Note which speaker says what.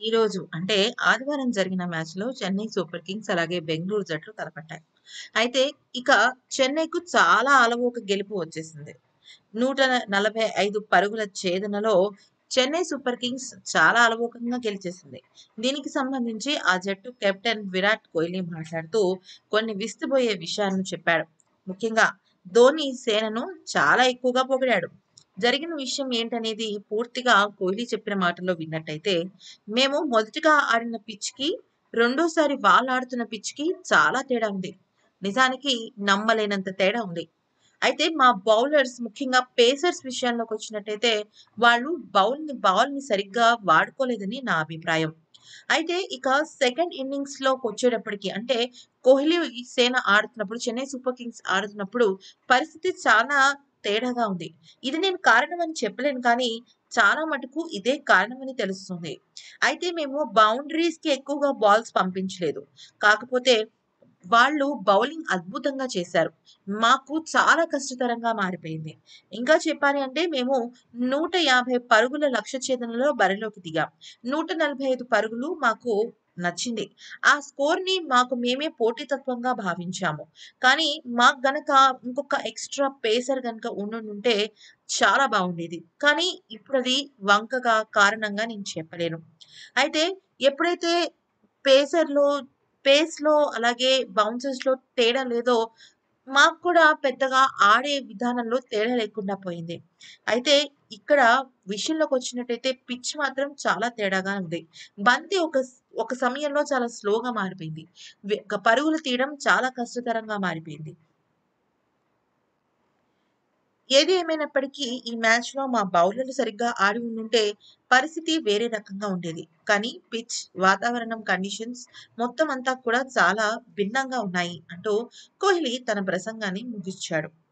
Speaker 1: ఈరోజు అంటే ఆదివారం జరిగిన మ్యాచ్‌లో చెన్నై సూపర్ కింగ్స్ అలాగే బెంగుళూరు జట్లు తలపట్టాయి. అయితే ఇక చెన్నైకు చాలా అలవోక గెలుపు వచ్చేసింది. 145 పరుగుల ఛేదనలో చెన్నై సూపర్ కింగ్స్ చాలా అలవోకంగా గెలిచేసింది. దీనికి సంబంధించి ఆ జట్టు కెప్టెన్ విరాట్ కోహ్లీ మాట్లాడుతూ కొన్ని విస్తుబోయే విషయాలను చెప్పాడు. ముఖ్యంగా ధోనీ సేనను చాలా ఎక్కువగా పొగిడాడు. జరిగిన విషయం ఏంటనేది పూర్తిగా కోహ్లీ చెప్పిన మాటల్లో విన్నట్టయితే, "మేము మొదటగా ఆడిన పిచ్‌కి, రెండోసారి వాళ్ళాడుతున్న పిచ్‌కి చాలా తేడా ఉంది. నిజానికి నమ్మలేనంత తేడా ఉంది. అయితే మా బౌలర్స్ ముఖ్యంగా పేసర్స్ విషయంలోకొచ్చినట్టయితే వాళ్ళు బౌల్‌ని బాల్‌ని సరిగ్గా వాడుకోలేదని నా అభిప్రాయం. అయితే ఇక సెకండ్ ఇన్నింగ్స్‌లోకొచ్చేటప్పటికి అంటే కోహ్లీ సేన ఆడుతున్నప్పుడు చెన్నై సూపర్ కింగ్స్ ఆడుతున్నప్పుడు పరిస్థితి చాలా తేడాగా ఉంది. ఇది నేను కారణమని చెప్పలేను కానీ చాలా మటుకు ఇదే కారణమని తెలుస్తుంది. అయితే మేము బౌండరీస్‌కి ఎక్కువగా బాల్స్ పంపించలేదు. కాకపోతే వాళ్ళు బౌలింగ్ అద్భుతంగా చేశారు. మాకు చాలా కష్టతరంగా మారిపోయింది. ఇంకా చెప్పాలి అంటే మేము 150 పరుగుల లక్ష్య ఛేదనలో బరిలోకి దిగాం. 145 పరుగులు మాకు నచ్చింది. ఆ స్కోర్‌ని మాకు మేమే పోటీతత్వంగా భావించాము. కానీ మాకు గనక ఇంకొక ఎక్స్‌ట్రా పేసర్ గనక ఉండుండుంటే చాలా బావుండేది. కానీ ఇప్పుడది వంకగా కారణంగా నేను చెప్పలేను. అయితే ఎప్పుడైతే పేసర్‌లో పేస్‌లో అలాగే బౌన్సర్స్‌లో తేడా లేదో మాకు కూడా పెద్దగా ఆడే విధానంలో తేడా లేకుండా పోయింది. అయితే ఇక్కడ విషయంలోకొచ్చినట్టయితే పిచ్ మాత్రం చాలా తేడాగా ఉంది. బంతి ఒక స్ ఒక సమయంలో చాలా స్లోగా మారిపోయింది. వె పరుగులు తీయడం చాలా కష్టతరంగా మారిపోయింది. ఏది ఏమైనప్పటికీ ఈ మ్యాచ్‌లో మా బౌలర్లు సరిగ్గా ఆడి ఉండుంటే పరిస్థితి వేరే రకంగా ఉండేది. కానీ పిచ్, వాతావరణం కండిషన్స్ మొత్తం అంతా కూడా చాలా భిన్నంగా ఉన్నాయి అంటూ కోహ్లీ తన ప్రసంగాన్ని ముగించాడు.